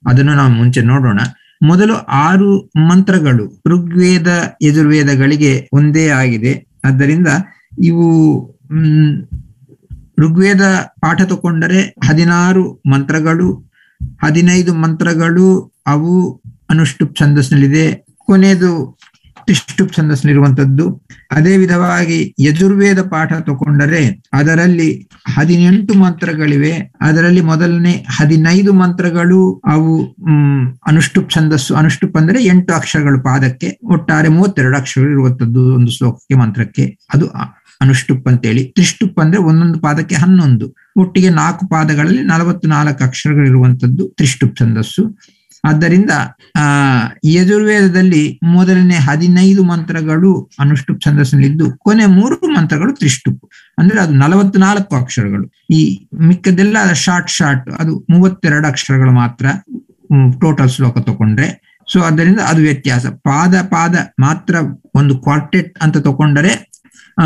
ಅದನ್ನು ನಾವು ಮುಂಚೆ ನೋಡೋಣ ಮೊದಲು ಆರು ಮಂತ್ರಗಳು ಋಗ್ವೇದ ಯಜುರ್ವೇದಗಳಿಗೆ ಒಂದೇ ಆಗಿದೆ ಆದ್ದರಿಂದ ಇವು ಹ್ಮ್ ಋಗ್ವೇದ ಪಾಠ ತಗೊಂಡರೆ ಹದಿನಾರು ಮಂತ್ರಗಳು ಹದಿನೈದು ಮಂತ್ರಗಳು ಅವು ಅನುಷ್ಠುಪ್ ಛಂದಸ್ನಲ್ಲಿದೆ ಕೊನೆಯದು ಟಿಷ್ಟುಪ್ ಛಂದಸ್ನಲ್ಲಿರುವಂತದ್ದು ಅದೇ ವಿಧವಾಗಿ ಯಜುರ್ವೇದ ಪಾಠ ತಗೊಂಡರೆ ಅದರಲ್ಲಿ ಹದಿನೆಂಟು ಮಂತ್ರಗಳಿವೆ ಅದರಲ್ಲಿ ಮೊದಲನೇ ಹದಿನೈದು ಮಂತ್ರಗಳು ಅವು ಹ್ಮ್ ಅನುಷ್ಠುಪ್ ಛಂದಸ್ಸು ಅನುಷ್ಠುಪ್ ಅಂದ್ರೆ ಎಂಟು ಅಕ್ಷರಗಳು ಪಾದಕ್ಕೆ ಒಟ್ಟಾರೆ ಮೂವತ್ತೆರಡು ಅಕ್ಷರಗಳು ಇರುವಂತದ್ದು ಒಂದು ಶ್ಲೋಕಕ್ಕೆ ಮಂತ್ರಕ್ಕೆ ಅದು ಅನುಷ್ಠುಪ್ ಅಂತೇಳಿ ತ್ರಿಷ್ಟುಪ್ ಅಂದ್ರೆ ಒಂದೊಂದು ಪಾದಕ್ಕೆ ಹನ್ನೊಂದು ಒಟ್ಟಿಗೆ ನಾಲ್ಕು ಪಾದಗಳಲ್ಲಿ ನಲವತ್ತು ನಾಲ್ಕು ಅಕ್ಷರಗಳಿರುವಂತದ್ದು ತ್ರಿಷ್ಟುಪ್ ಛಂದಸ್ಸು ಆದ್ದರಿಂದ ಆ ಯಜುರ್ವೇದದಲ್ಲಿ ಮೊದಲನೇ ಹದಿನೈದು ಮಂತ್ರಗಳು ಅನುಷ್ಠುಪ್ ಛಂದಸ್ಸಿನಲ್ಲಿದ್ದು ಕೊನೆ ಮೂರು ಮಂತ್ರಗಳು ತ್ರಿಷ್ಟುಪ್ ಅಂದ್ರೆ ಅದು ನಲವತ್ನಾಲ್ಕು ಅಕ್ಷರಗಳು ಈ ಮಿಕ್ಕದೆಲ್ಲ ಶಾರ್ಟ್ ಶಾರ್ಟ್ ಅದು ಮೂವತ್ತೆರಡು ಅಕ್ಷರಗಳು ಮಾತ್ರ ಟೋಟಲ್ ಶ್ಲೋಕ ತಗೊಂಡ್ರೆ ಸೊ ಅದರಿಂದ ಅದು ವ್ಯತ್ಯಾಸ ಪಾದ ಪಾದ ಮಾತ್ರ ಒಂದು ಕ್ವಾರ್ಟೆಟ್ ಅಂತ ತಗೊಂಡರೆ ಆ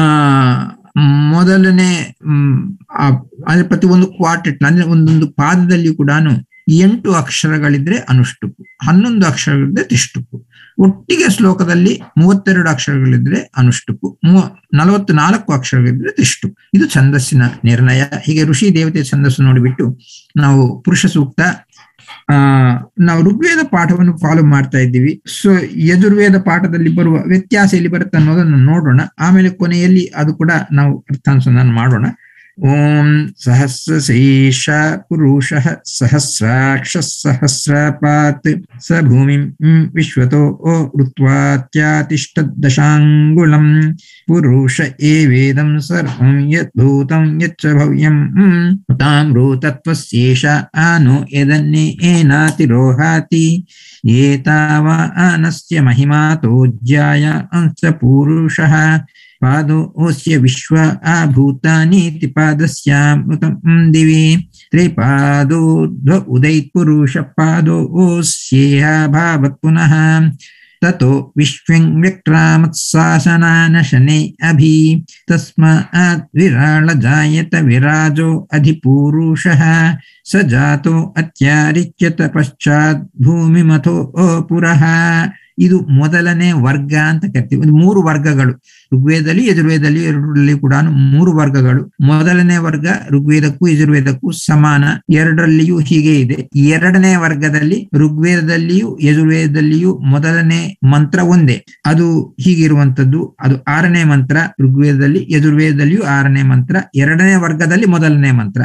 ಮೊದಲನೇ ಹ್ಮ್ ಅಂದ್ರೆ ಪ್ರತಿ ಒಂದು ಕ್ವಾರ್ಟೆಟ್ ಅಂದ್ರೆ ಒಂದೊಂದು ಪಾದದಲ್ಲಿ ಕೂಡ ಎಂಟು ಅಕ್ಷರಗಳಿದ್ರೆ ಅನುಷ್ಟುಪು ಹನ್ನೊಂದು ಅಕ್ಷರಗಳಿದ್ರೆ ತಿಷ್ಟುಪು ಒಟ್ಟಿಗೆ ಶ್ಲೋಕದಲ್ಲಿ ಮೂವತ್ತೆರಡು ಅಕ್ಷರಗಳಿದ್ರೆ ಅನುಷ್ಟುಪು ಮೂವ ನಲವತ್ತು ನಾಲ್ಕು ಅಕ್ಷರಗಳಿದ್ರೆ ತಿಷ್ಟುಪು ಇದು ಛಂದಸ್ಸಿನ ನಿರ್ಣಯ ಹೀಗೆ ಋಷಿ ದೇವತೆ ಛಂದಸ್ಸು ನೋಡಿಬಿಟ್ಟು ನಾವು ಪುರುಷ ಸೂಕ್ತ ಆ ನಾವು ಋಗ್ವೇದ ಪಾಠವನ್ನು ಫಾಲೋ ಮಾಡ್ತಾ ಇದ್ದೀವಿ ಸೊ ಯಜುರ್ವೇದ ಪಾಠದಲ್ಲಿ ಬರುವ ವ್ಯತ್ಯಾಸ ಎಲ್ಲಿ ಬರುತ್ತೆ ಅನ್ನೋದನ್ನು ನೋಡೋಣ ಆಮೇಲೆ ಕೊನೆಯಲ್ಲಿ ಅದು ಕೂಡ ನಾವು ಅರ್ಥಾನುಸಂಧಾನ ಮಾಡೋಣ ಓಂ ಸಹಸ್ರಶೀರ್ಷ ಪುರುಷ ಸಹಸ್ರಾಕ್ಷ ಸಹಸ್ರಪಾತ್ ಸ ಭೂಮಿಂ ವಿಶ್ವತೋ ಋತ್ವಾತ್ಯಾತಿಷ್ಠ ದಶಾಂಗುಳಂ ಪುರುಷ ಏವೇದಂ ಸರ್ವಂ ಯದ್ಭೂತಂ ಯಚ್ಚ ಭವ್ಯಂ ತಾಮ್ರೂತತ್ವಸ್ಯೇಷ ಆನೋ ಯದನ್ನೇ ಏನಾತಿರೋಹಾತಿ ಏತಾವ ಅನಸ್ಯ ಮಹಿಮಾತೋಜ್ಯಾಯ ಅಂಶ ಪುರುಷಃ ಪಾದೋಸ್ಯ ವಿಶ್ವ ಆಭೂತಾನೀತಿ ಪಾದಸ್ಯಾಮೃತಂ ದಿವಿ ತ್ರಿಪಾದೋಧ್ವ ಉದೈತ್ ಪುರುಷ ಪಾದೋಸ್ಯೇಹ ಭಾವತ್ ಪುನಃ ತतो ವಿಶ್ವಂ ವ್ಯಕ್ರಾಮತ್ಸಾಸನಾನ ಶನೆ ಅಭಿ ತಸ್ಮಾತ್ ವಿರಾಳ ಜಾಯತ ವಿರಾಜೋ ಅಧಿಪೂರುಷಃ ಸ ಜಾತೋ ಅತ್ಯಾರಿಚ್ಯತ ಪಶ್ಚಾತ್ ಭೂಮಿಮಥೋ ಪುರಃ ಇದು ಮೊದಲನೇ ವರ್ಗ ಅಂತ ಕರಿತೀವಿ ಇದು ಮೂರು ವರ್ಗಗಳು ಋಗ್ವೇದದಲ್ಲಿ ಯಜುರ್ವೇದದಲ್ಲಿ ಎರಡರಲ್ಲಿ ಕೂಡ ಮೂರು ವರ್ಗಗಳು ಮೊದಲನೇ ವರ್ಗ ಋಗ್ವೇದಕ್ಕೂ ಯಜುರ್ವೇದಕ್ಕೂ ಸಮಾನ ಎರಡರಲ್ಲಿಯೂ ಹೀಗೆ ಇದೆ ಎರಡನೇ ವರ್ಗದಲ್ಲಿ ಋಗ್ವೇದದಲ್ಲಿಯೂ ಯಜುರ್ವೇದದಲ್ಲಿಯೂ ಮೊದಲನೇ ಮಂತ್ರ ಒಂದೇ ಅದು ಹೀಗಿರುವಂತದ್ದು ಅದು ಆರನೇ ಮಂತ್ರ ಋಗ್ವೇದದಲ್ಲಿ ಯಜುರ್ವೇದದಲ್ಲಿಯೂ ಆರನೇ ಮಂತ್ರ ಎರಡನೇ ವರ್ಗದಲ್ಲಿ ಮೊದಲನೇ ಮಂತ್ರ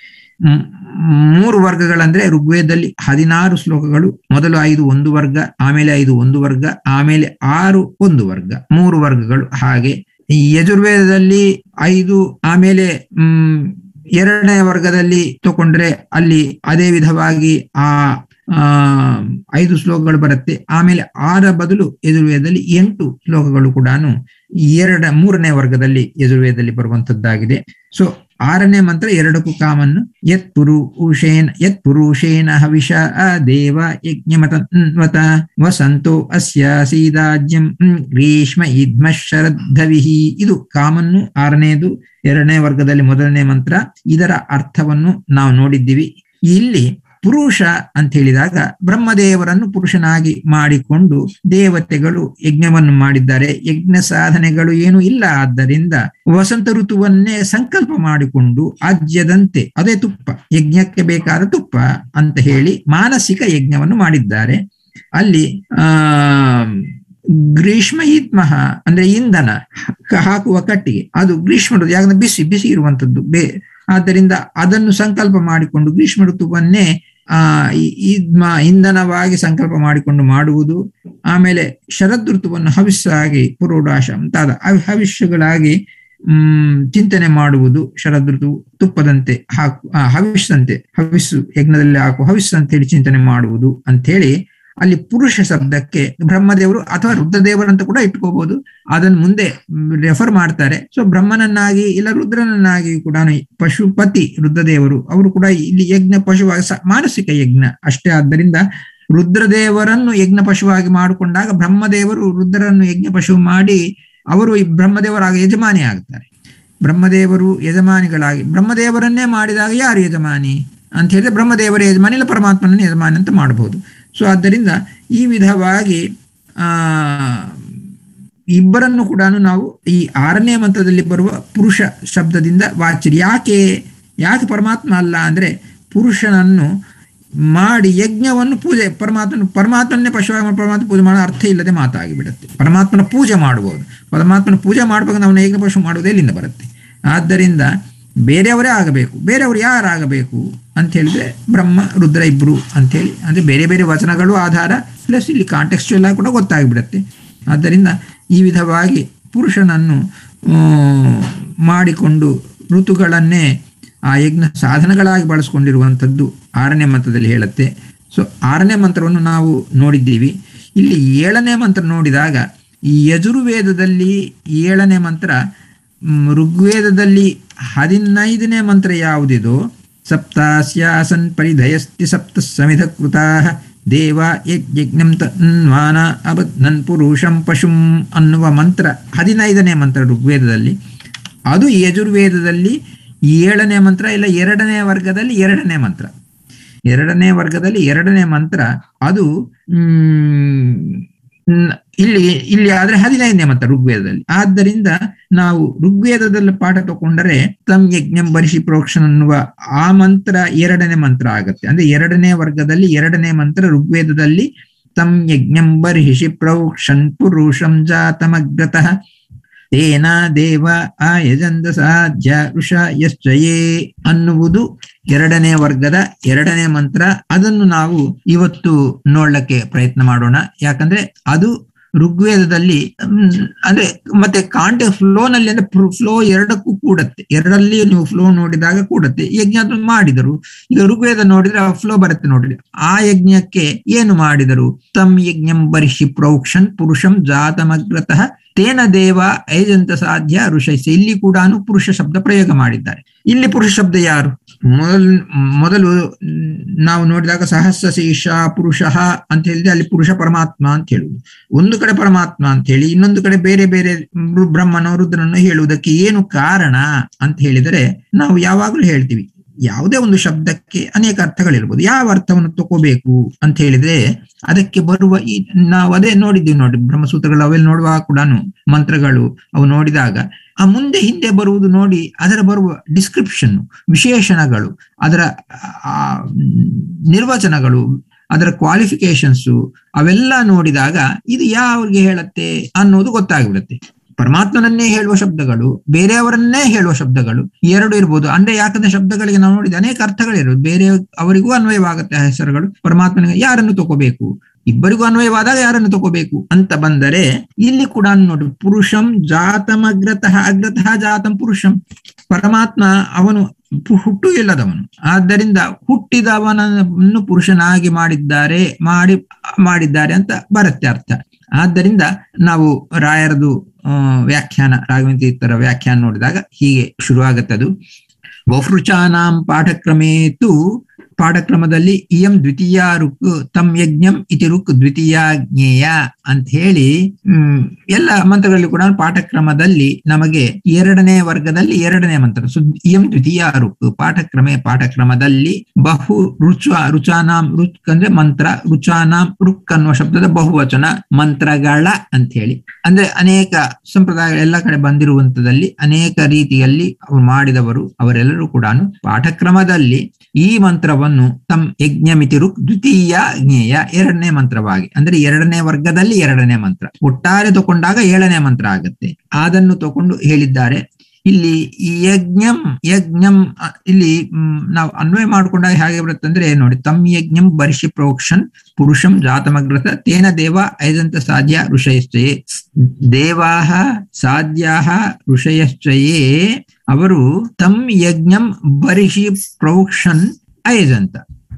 ಮೂರು ವರ್ಗಗಳಂದ್ರೆ ಋಗ್ವೇದದಲ್ಲಿ ಹದಿನಾರು ಶ್ಲೋಕಗಳು ಮೊದಲು ಐದು ಒಂದು ವರ್ಗ ಆಮೇಲೆ ಐದು ಒಂದು ವರ್ಗ ಆಮೇಲೆ ಆರು ಒಂದು ವರ್ಗ ಮೂರು ವರ್ಗಗಳು ಹಾಗೆ ಯಜುರ್ವೇದದಲ್ಲಿ ಐದು ಆಮೇಲೆ ಹ್ಮ್ ಎರಡನೇ ವರ್ಗದಲ್ಲಿ ತಗೊಂಡ್ರೆ ಅಲ್ಲಿ ಅದೇ ವಿಧವಾಗಿ ಆ ಆ ಐದು ಶ್ಲೋಕಗಳು ಬರುತ್ತೆ ಆಮೇಲೆ ಆರ ಬದಲು ಯಜುರ್ವೇದದಲ್ಲಿ ಎಂಟು ಶ್ಲೋಕಗಳು ಕೂಡ ಎರಡ ಮೂರನೇ ವರ್ಗದಲ್ಲಿ ಯಜುರ್ವೇದದಲ್ಲಿ ಬರುವಂತದ್ದಾಗಿದೆ ಸೊ ಆರನೇ ಮಂತ್ರ ಎರಡಕ್ಕೂ ಕಾಮನ್ನು ಯತ್ ಪುರುಷೇನ ಯತ್ ಪುರುಷೇನ ಹವಿಷ ದೇವ ಯಜ್ಞಮತನ್ವತ ವಸಂತೋ ಅಸ್ಯ ಸೀದಾಜ್ಯಂ ಗ್ರೀಷ್ಮ ಇದ್ಮ ಶರದ್ಧವಿಹಿ ಇದು ಕಾಮನ್ನು ಆರನೇದು ಎರಡನೇ ವರ್ಗದಲ್ಲಿ ಮೊದಲನೇ ಮಂತ್ರ ಇದರ ಅರ್ಥವನ್ನು ನಾವು ನೋಡಿದ್ದೀವಿ ಇಲ್ಲಿ ಪುರುಷ ಅಂತ ಹೇಳಿದಾಗ ಬ್ರಹ್ಮದೇವರನ್ನು ಪುರುಷನಾಗಿ ಮಾಡಿಕೊಂಡು ದೇವತೆಗಳು ಯಜ್ಞವನ್ನು ಮಾಡಿದ್ದಾರೆ ಯಜ್ಞ ಸಾಧನೆಗಳು ಏನು ಇಲ್ಲ ಆದ್ದರಿಂದ ವಸಂತ ಋತುವನ್ನೇ ಸಂಕಲ್ಪ ಮಾಡಿಕೊಂಡು ಆಜ್ಯದಂತೆ ಅದೇ ತುಪ್ಪ ಯಜ್ಞಕ್ಕೆ ಬೇಕಾದ ತುಪ್ಪ ಅಂತ ಹೇಳಿ ಮಾನಸಿಕ ಯಜ್ಞವನ್ನು ಮಾಡಿದ್ದಾರೆ ಅಲ್ಲಿ ಆ ಗ್ರೀಷ್ಮ ಇದ್ಮಹ ಅಂದ್ರೆ ಇಂಧನ ಹಾಕುವ ಕಟ್ಟಿಗೆ ಅದು ಗ್ರೀಷ್ಮ ಋತು ಯಾಕಂದ್ರೆ ಬಿಸಿ ಬಿಸಿ ಇರುವಂತದ್ದು ಬೇ ಆದ್ದರಿಂದ ಅದನ್ನು ಸಂಕಲ್ಪ ಮಾಡಿಕೊಂಡು ಗ್ರೀಷ್ಮ ಋತುವನ್ನೇ ಆ ಇದ್ಮ ಇಂಧನವಾಗಿ ಸಂಕಲ್ಪ ಮಾಡಿಕೊಂಡು ಮಾಡುವುದು ಆಮೇಲೆ ಶರದ್ ಋತುವನ್ನು ಹವಿಸ್ಸಾಗಿ ಪುರೋಡಾಶ ಮುಂತಾದ ಹವಿಷ್ಯಗಳಾಗಿ ಹ್ಮ್ ಚಿಂತನೆ ಮಾಡುವುದು ಶರದ್ ಋತು ತುಪ್ಪದಂತೆ ಹಾಕು ಹವಿಸ್ಸಂತೆ ಹವಿಸ್ಸು ಯಜ್ಞದಲ್ಲಿ ಹಾಕು ಹವಿಸ್ಸು ಅಂತ ಹೇಳಿ ಚಿಂತನೆ ಮಾಡುವುದು ಅಂತ ಹೇಳಿ ಅಲ್ಲಿ ಪುರುಷ ಶಬ್ದಕ್ಕೆ ಬ್ರಹ್ಮದೇವರು ಅಥವಾ ರುದ್ರದೇವರಂತ ಕೂಡ ಇಟ್ಕೋಬಹುದು ಅದನ್ನು ಮುಂದೆ ರೆಫರ್ ಮಾಡ್ತಾರೆ ಸೊ ಬ್ರಹ್ಮನನ್ನಾಗಿ ಇಲ್ಲ ರುದ್ರನನ್ನಾಗಿ ಕೂಡ ಪಶುಪತಿ ರುದ್ರದೇವರು ಅವರು ಕೂಡ ಇಲ್ಲಿ ಯಜ್ಞ ಪಶುವಾಗಿ ಮಾನಸಿಕ ಯಜ್ಞ ಅಷ್ಟೇ ಆದ್ದರಿಂದ ರುದ್ರದೇವರನ್ನು ಯಜ್ಞ ಪಶುವಾಗಿ ಮಾಡಿಕೊಂಡಾಗ ಬ್ರಹ್ಮದೇವರು ರುದ್ರರನ್ನು ಯಜ್ಞ ಪಶು ಮಾಡಿ ಅವರು ಈ ಬ್ರಹ್ಮದೇವರಾಗ ಯಜಮಾನಿ ಆಗ್ತಾರೆ ಬ್ರಹ್ಮದೇವರು ಯಜಮಾನಿಗಳಾಗಿ ಬ್ರಹ್ಮದೇವರನ್ನೇ ಮಾಡಿದಾಗ ಯಾರು ಯಜಮಾನಿ ಅಂತ ಹೇಳಿದ್ರೆ ಬ್ರಹ್ಮದೇವರ ಯಜಮಾನಿ ಇಲ್ಲ ಪರಮಾತ್ಮನ ಯಜಮಾನಿ ಅಂತ ಮಾಡಬಹುದು ಸೊ ಆದ್ದರಿಂದ ಈ ವಿಧವಾಗಿ ಆ ಇಬ್ಬರನ್ನು ಕೂಡ ನಾವು ಈ ಆರನೇ ಮಂತ್ರದಲ್ಲಿ ಬರುವ ಪುರುಷ ಶಬ್ದದಿಂದ ವಾಚ್ಯರು ಯಾಕೆ ಯಾಕೆ ಪರಮಾತ್ಮ ಅಲ್ಲ ಅಂದ್ರೆ ಪುರುಷನನ್ನು ಮಾಡಿ ಯಜ್ಞವನ್ನು ಪೂಜೆ ಪರಮಾತ್ಮನ ಪರಮಾತ್ಮನ್ನೇ ಪಶುವಾಗಿ ಮಾಡಿ ಪರಮಾತ್ಮ ಪೂಜೆ ಮಾಡೋ ಅರ್ಥ ಇಲ್ಲದೆ ಮಾತಾಗಿಬಿಡುತ್ತೆ ಪರಮಾತ್ಮನ ಪೂಜೆ ಮಾಡಬಹುದು ಪರಮಾತ್ಮನ ಪೂಜೆ ಮಾಡುವಾಗ ನಾವು ಯಜ್ಞ ಪಶು ಮಾಡೋದೇ ಇಲ್ಲಿಂದ ಬರುತ್ತೆ ಆದ್ದರಿಂದ ಬೇರೆಯವರೇ ಆಗಬೇಕು ಬೇರೆಯವರು ಯಾರಾಗಬೇಕು ಅಂತ ಹೇಳಿದ್ರೆ ಬ್ರಹ್ಮ ರುದ್ರ ಇಬ್ರು ಅಂತೇಳಿ ಅಂದ್ರೆ ಬೇರೆ ಬೇರೆ ವಚನಗಳು ಆಧಾರ ಪ್ಲಸ್ ಇಲ್ಲಿ ಕಾಂಟೆಕ್ಸ್ಚುಯಲ್ ಆಗಿ ಕೂಡ ಗೊತ್ತಾಗ್ಬಿಡುತ್ತೆ ಆದ್ದರಿಂದ ಈ ವಿಧವಾಗಿ ಪುರುಷನನ್ನು ಮಾಡಿಕೊಂಡು ಋತುಗಳನ್ನೇ ಆ ಯಜ್ಞ ಸಾಧನಗಳಾಗಿ ಬಳಸ್ಕೊಂಡಿರುವಂಥದ್ದು ಆರನೇ ಮಂತ್ರದಲ್ಲಿ ಹೇಳುತ್ತೆ ಸೊ ಆರನೇ ಮಂತ್ರವನ್ನು ನಾವು ನೋಡಿದ್ದೀವಿ ಇಲ್ಲಿ ಏಳನೇ ಮಂತ್ರ ನೋಡಿದಾಗ ಈ ಯಜುರ್ವೇದದಲ್ಲಿ ಏಳನೇ ಮಂತ್ರ ಋಗ್ವೇದದಲ್ಲಿ ಹದಿನೈದನೇ ಮಂತ್ರ ಯಾವುದಿದೋ ಸಪ್ತಾಸ್ಯಾಸನ್ ಪರಿಧಯಸ್ತಿ ಸಪ್ತ ಸಮಿಧ ಕೃತಾ ದೇವ ಯಜ್ಞಂ ತನ್ವಾನ ಅಬದ್ನನ್ ಪುರುಷಂ ಪಶುಂ ಅನ್ನುವ ಮಂತ್ರ ಹದಿನೈದನೇ ಮಂತ್ರ ಋಗ್ವೇದದಲ್ಲಿ ಅದು ಯಜುರ್ವೇದದಲ್ಲಿ ಏಳನೇ ಮಂತ್ರ ಇಲ್ಲ ಎರಡನೇ ವರ್ಗದಲ್ಲಿ ಎರಡನೇ ಮಂತ್ರ ಎರಡನೇ ವರ್ಗದಲ್ಲಿ ಎರಡನೇ ಮಂತ್ರ ಅದು ಹ್ಮ್ ಇಲ್ಲಿ ಇಲ್ಲಿ ಆದ್ರೆ ಹದಿನೈದನೇ ಮಂತ್ರ ಋಗ್ವೇದದಲ್ಲಿ ಆದ್ದರಿಂದ ನಾವು ಋಗ್ವೇದದಲ್ಲಿ ಪಾಠ ತಗೊಂಡರೆ ತಮ್ ಯಜ್ಞಂ ಬರಿಷಿ ಪ್ರೋಕ್ಷನ್ ಅನ್ನುವ ಆ ಮಂತ್ರ ಎರಡನೇ ಮಂತ್ರ ಆಗತ್ತೆ ಅಂದ್ರೆ ಎರಡನೇ ವರ್ಗದಲ್ಲಿ ಎರಡನೇ ಮಂತ್ರ ಋಗ್ವೇದದಲ್ಲಿ ತಮ್ ಯಜ್ಞಂ ಬರ್ಹಿಷಿ ಪ್ರೌಕ್ಷನ್ ಪುರುಷಂ ಜಾತಮಗ್ರತಃ ತೇನ ದೇವ ಆಯಜಂದ ಸಾಧ್ಯ ಋಷ ಯಶ್ಚಯೇ ಅನ್ನುವುದು ಎರಡನೇ ವರ್ಗದ ಎರಡನೇ ಮಂತ್ರ ಅದನ್ನು ನಾವು ಇವತ್ತು ನೋಡ್ಲಿಕ್ಕೆ ಪ್ರಯತ್ನ ಮಾಡೋಣ ಯಾಕಂದ್ರೆ ಅದು ಋಗ್ವೇದದಲ್ಲಿ ಅಂದ್ರೆ ಮತ್ತೆ ಕಾಂಟೆ ಫ್ಲೋನಲ್ಲಿ ಅಂದ್ರೆ ಫ್ಲೋ ಎರಡಕ್ಕೂ ಕೂಡತ್ತೆ ಎರಡಲ್ಲಿ ನೀವು ಫ್ಲೋ ನೋಡಿದಾಗ ಕೂಡತ್ತೆ ಯಜ್ಞ ಮಾಡಿದರು ಈಗ ಋಗ್ವೇದ ನೋಡಿದ್ರೆ ಆ ಫ್ಲೋ ಬರುತ್ತೆ ನೋಡ್ರಿ ಆ ಯಜ್ಞಕ್ಕೆ ಏನು ಮಾಡಿದರು ತಮ್ ಯಜ್ಞಂ ಬರಿಷಿ ಪ್ರೌಕ್ಷನ್ ಪುರುಷಂ ಜಾತಮಗ್ರತಃ ತೇನ ದೇವ ಐಜಂತ ಸಾಧ್ಯ ಋಷೈಸ ಇಲ್ಲಿ ಕೂಡ ಪುರುಷ ಶಬ್ದ ಪ್ರಯೋಗ ಮಾಡಿದ್ದಾರೆ ಇಲ್ಲಿ ಪುರುಷ ಶಬ್ದ ಯಾರು ಮೊದಲ್ ಮೊದಲು ನಾವು ನೋಡಿದಾಗ ಸಹಸ್ರ ಶೀರ್ಷ ಪುರುಷ ಅಂತ ಹೇಳಿದ್ರೆ ಅಲ್ಲಿ ಪುರುಷ ಪರಮಾತ್ಮ ಅಂತ ಹೇಳುವುದು ಒಂದು ಕಡೆ ಪರಮಾತ್ಮ ಅಂತ ಹೇಳಿ ಇನ್ನೊಂದು ಕಡೆ ಬೇರೆ ಬೇರೆ ಬ್ರಹ್ಮನೋ ರುದ್ರನೋ ಹೇಳುವುದಕ್ಕೆ ಏನು ಕಾರಣ ಅಂತ ಹೇಳಿದರೆ ನಾವು ಯಾವಾಗಲೂ ಹೇಳ್ತೀವಿ ಯಾವುದೇ ಒಂದು ಶಬ್ದಕ್ಕೆ ಅನೇಕ ಅರ್ಥಗಳಿರ್ಬೋದು ಯಾವ ಅರ್ಥವನ್ನು ತಗೋಬೇಕು ಅಂತ ಹೇಳಿದ್ರೆ ಅದಕ್ಕೆ ಬರುವ ಈ ನಾವು ಅದೇ ನೋಡಿದ್ದೀವಿ ನೋಡಿ ಬ್ರಹ್ಮಸೂತ್ರಗಳು ಅವೆಲ್ಲ ನೋಡುವಾಗ ಕೂಡ ಮಂತ್ರಗಳು ಅವು ನೋಡಿದಾಗ ಆ ಮುಂದೆ ಹಿಂದೆ ಬರುವುದು ನೋಡಿ ಅದರ ಬರುವ ಡಿಸ್ಕ್ರಿಪ್ಷನ್ ವಿಶೇಷಣಗಳು ಅದರ ನಿರ್ವಚನಗಳು ಅದರ ಕ್ವಾಲಿಫಿಕೇಶನ್ಸು ಅವೆಲ್ಲ ನೋಡಿದಾಗ ಇದು ಯಾವ್ರಿಗೆ ಹೇಳತ್ತೆ ಅನ್ನೋದು ಗೊತ್ತಾಗ್ಬಿಡುತ್ತೆ ಪರಮಾತ್ಮನನ್ನೇ ಹೇಳುವ ಶಬ್ದಗಳು ಬೇರೆಯವರನ್ನೇ ಹೇಳುವ ಶಬ್ದಗಳು ಎರಡು ಇರ್ಬೋದು ಅಂದ್ರೆ ಯಾಕಂದ್ರೆ ಶಬ್ದಗಳಿಗೆ ನಾವು ನೋಡಿದ ಅನೇಕ ಅರ್ಥಗಳಿರೋದು ಬೇರೆ ಅವರಿಗೂ ಅನ್ವಯವಾಗುತ್ತೆ ಆ ಹೆಸರುಗಳು ಪರಮಾತ್ಮನಿಗೆ ಯಾರನ್ನು ತಗೋಬೇಕು ಇಬ್ಬರಿಗೂ ಅನ್ವಯವಾದಾಗ ಯಾರನ್ನು ತಗೋಬೇಕು ಅಂತ ಬಂದರೆ ಇಲ್ಲಿ ಕೂಡ ನೋಡಿ ಪುರುಷಂ ಜಾತಂ ಅಗ್ರತಃ ಅಗ್ರತಃ ಜಾತಂ ಪುರುಷಂ ಪರಮಾತ್ಮ ಅವನು ಹುಟ್ಟು ಇಲ್ಲದವನು ಆದ್ದರಿಂದ ಹುಟ್ಟಿದವನನ್ನು ಪುರುಷನಾಗಿ ಮಾಡಿದ್ದಾರೆ ಮಾಡಿ ಮಾಡಿದ್ದಾರೆ ಅಂತ ಬರುತ್ತೆ ಅರ್ಥ ಆದ್ದರಿಂದ ನಾವು ರಾಯರದು ವ್ಯಾಖ್ಯಾನ ರಾಘವೇಂದ್ರ ತೀರ್ಥರ ವ್ಯಾಖ್ಯಾನ ನೋಡಿದಾಗ ಹೀಗೆ ಶುರುವಾಗತ್ತದು ವಫೃಚಾನಾಂ ಪಾಠಕ್ರಮೇತು ಪಾಠಕ್ರಮದಲ್ಲಿ ಇಯಂ ದ್ವಿತೀಯ ರುಕ್ ತಮ್ ಯಜ್ಞಂ ಇತಿ ರುಕ್ ದ್ವಿತೀಯ ಜ್ಞೇಯ ಅಂತ ಹೇಳಿ ಹ್ಮ್ ಎಲ್ಲ ಮಂತ್ರಗಳಲ್ಲಿ ಕೂಡ ಪಾಠಕ್ರಮದಲ್ಲಿ ನಮಗೆ ಎರಡನೇ ವರ್ಗದಲ್ಲಿ ಎರಡನೇ ಮಂತ್ರ ಸೊ ಇಯಂ ದ್ವಿತೀಯ ರುಕ್ ಪಾಠಕ್ರಮೆ ಪಾಠಕ್ರಮದಲ್ಲಿ ಬಹು ರುಚ ರುಚಾನಾಂ ರುಕ್ ಅಂದ್ರೆ ಮಂತ್ರ ರುಚಾನಾಂ ರುಕ್ ಅನ್ನುವ ಶಬ್ದದ ಬಹುವಚನ ಮಂತ್ರಗಳ ಅಂತ ಹೇಳಿ ಅಂದ್ರೆ ಅನೇಕ ಸಂಪ್ರದಾಯ ಎಲ್ಲ ಕಡೆ ಬಂದಿರುವಂತದಲ್ಲಿ ಅನೇಕ ರೀತಿಯಲ್ಲಿ ಅವರು ಮಾಡಿದವರು ಅವರೆಲ್ಲರೂ ಕೂಡ ಪಾಠಕ್ರಮದಲ್ಲಿ ಈ ಮಂತ್ರವನ್ನು ತಮ್ ಯಜ್ಞಮಿತಿ ರುಕ್ ದ್ವಿತೀಯ ಜ್ಞೇಯ ಎರಡನೇ ಮಂತ್ರವಾಗಿ ಅಂದ್ರೆ ಎರಡನೇ ವರ್ಗದಲ್ಲಿ ಎರಡನೇ ಮಂತ್ರ ಒಟ್ಟಾರೆ ತಗೊಂಡಾಗ ಏಳನೇ ಮಂತ್ರ ಆಗುತ್ತೆ ಅದನ್ನು ತಗೊಂಡು ಹೇಳಿದ್ದಾರೆ ಇಲ್ಲಿ ಯಜ್ಞಂ ಯಜ್ಞಂ ಇಲ್ಲಿ ನಾವು ಅನ್ವಯ ಮಾಡ್ಕೊಂಡಾಗ ಹೇಗೆ ಬರುತ್ತೆ ಅಂದ್ರೆ ನೋಡಿ ತಮ್ ಯಜ್ಞಂ ಬರ್ಷಿ ಪ್ರೋಕ್ಷನ್ ಪುರುಷಂ ಜಾತಮಗ್ರತ ತೇನ ದೇವ ಐದಂತ ಸಾಧ್ಯ ಋಷಯಶ್ಚಯೇ ದೇವಾಹ ಸಾಧ್ಯಾಹ ಋಷಯಶ್ಚಯೇ ಅವರು ತಮ್ ಯಜ್ಞಂ ಬರಿಷಿ ಪ್ರೋಕ್ಷನ್ ಐದಂತ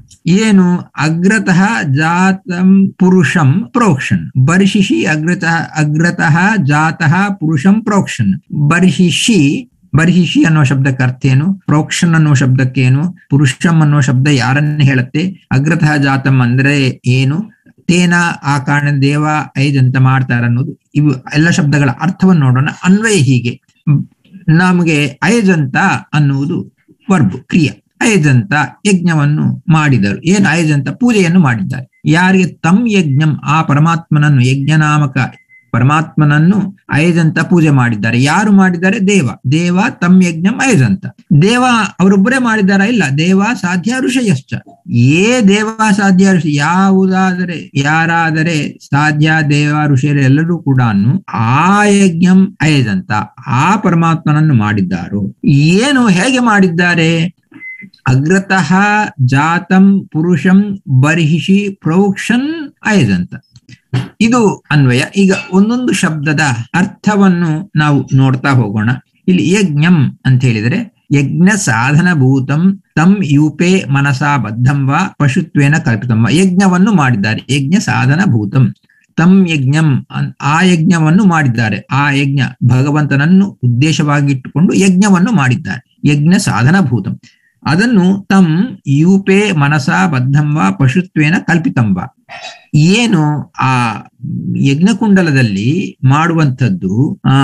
ಏನು ಅಗ್ರತಃ ಜಾತಂ ಪುರುಷಂ ಪ್ರೋಕ್ಷನ್ ಬರ್ಹಿಷಿ ಅಗ್ರತಃ ಅಗ್ರತಃ ಜಾತಃ ಪುರುಷಂ ಪ್ರೋಕ್ಷನ್ ಬರ್ಹಿಷಿ ಬರ್ಹಿಷಿ ಅನ್ನೋ ಶಬ್ದಕ್ಕೆ ಅರ್ಥ ಏನು ಪ್ರೋಕ್ಷನ್ ಅನ್ನೋ ಶಬ್ದಕ್ಕೇನು ಪುರುಷಂ ಅನ್ನೋ ಶಬ್ದ ಯಾರನ್ನ ಹೇಳುತ್ತೆ ಅಗ್ರತಃ ಜಾತಂ ಅಂದ್ರೆ ಏನು ತೇನ ಆ ಕಾರಣ ದೇವ ಐದ್ ಅಂತ ಮಾಡ್ತಾರ ಅನ್ನೋದು ಇವು ಎಲ್ಲ ಶಬ್ದಗಳ ಅರ್ಥವನ್ನು ನೋಡೋಣ ಅನ್ವಯ ಹೀಗೆ ನಮಗೆ ಐಜಂತ ಅನ್ನುವುದು ವರ್ಬ್ ಕ್ರಿಯೆ ಐಜಂತ ಯಜ್ಞವನ್ನು ಮಾಡಿದರು ಏನು ಐಜಂತ ಪೂಜೆಯನ್ನು ಮಾಡಿದ್ದಾರೆ ಯಾರಿಗೆ ತಮ್ ಯಜ್ಞಂ ಆ ಪರಮಾತ್ಮನನ್ನು ಯಜ್ಞನಾಮಕ ಪರಮಾತ್ಮನನ್ನು ಐಜಂತ ಪೂಜೆ ಮಾಡಿದ್ದಾರೆ ಯಾರು ಮಾಡಿದ್ದಾರೆ ದೇವ ದೇವ ತಮ್ ಯಜ್ಞಂ ಐಜಂತ ದೇವ ಅವರೊಬ್ಬರೇ ಮಾಡಿದಾರ ಇಲ್ಲ ದೇವ ಸಾಧ್ಯ ಋಷಯಶ್ಚ ಏ ದೇವ ಸಾಧ್ಯ ಋಷಿ ಯಾವುದಾದರೆ ಯಾರಾದರೆ ಸಾಧ್ಯ ದೇವ ಋಷಿಯರು ಎಲ್ಲರೂ ಕೂಡ ಆ ಯಜ್ಞಂ ಐಜಂತ ಆ ಪರಮಾತ್ಮನನ್ನು ಮಾಡಿದ್ದಾರೋ ಏನು ಹೇಗೆ ಮಾಡಿದ್ದಾರೆ ಅಗ್ರತಃ ಜಾತಂ ಪುರುಷಂ ಬರ್ಹಿಷಿ ಪ್ರೌಕ್ಷನ್ ಐಜಂತ ಇದು ಅನ್ವಯ ಈಗ ಒಂದೊಂದು ಶಬ್ದದ ಅರ್ಥವನ್ನು ನಾವು ನೋಡ್ತಾ ಹೋಗೋಣ ಇಲ್ಲಿ ಯಜ್ಞಂ ಅಂತ ಹೇಳಿದರೆ ಯಜ್ಞ ಸಾಧನ ಭೂತಂ ತಮ್ ಯೂಪೆ ಮನಸಾ ಬದ್ಧಂ ವಾ ಪಶುತ್ವೇನ ಕಲ್ಪಿತಂ ವಾ ಯಜ್ಞವನ್ನು ಮಾಡಿದ್ದಾರೆ ಯಜ್ಞ ಸಾಧನ ಭೂತಂ ತಮ್ ಯಜ್ಞಂ ಆ ಯಜ್ಞವನ್ನು ಮಾಡಿದ್ದಾರೆ ಆ ಯಜ್ಞ ಭಗವಂತನನ್ನು ಉದ್ದೇಶವಾಗಿಟ್ಟುಕೊಂಡು ಯಜ್ಞವನ್ನು ಮಾಡಿದ್ದಾರೆ ಯಜ್ಞ ಸಾಧನ ಭೂತಂ ಅದನ್ನು ತಮ್ ಯೂಪೆ ಮನಸಾ ಬದ್ಧಂ ವಾ ಪಶುತ್ವೇನ ಕಲ್ಪಿತಂ ವಾ ಏನು ಆ ಯಜ್ಞಕುಂಡಲದಲ್ಲಿ ಮಾಡುವಂಥದ್ದು ಆ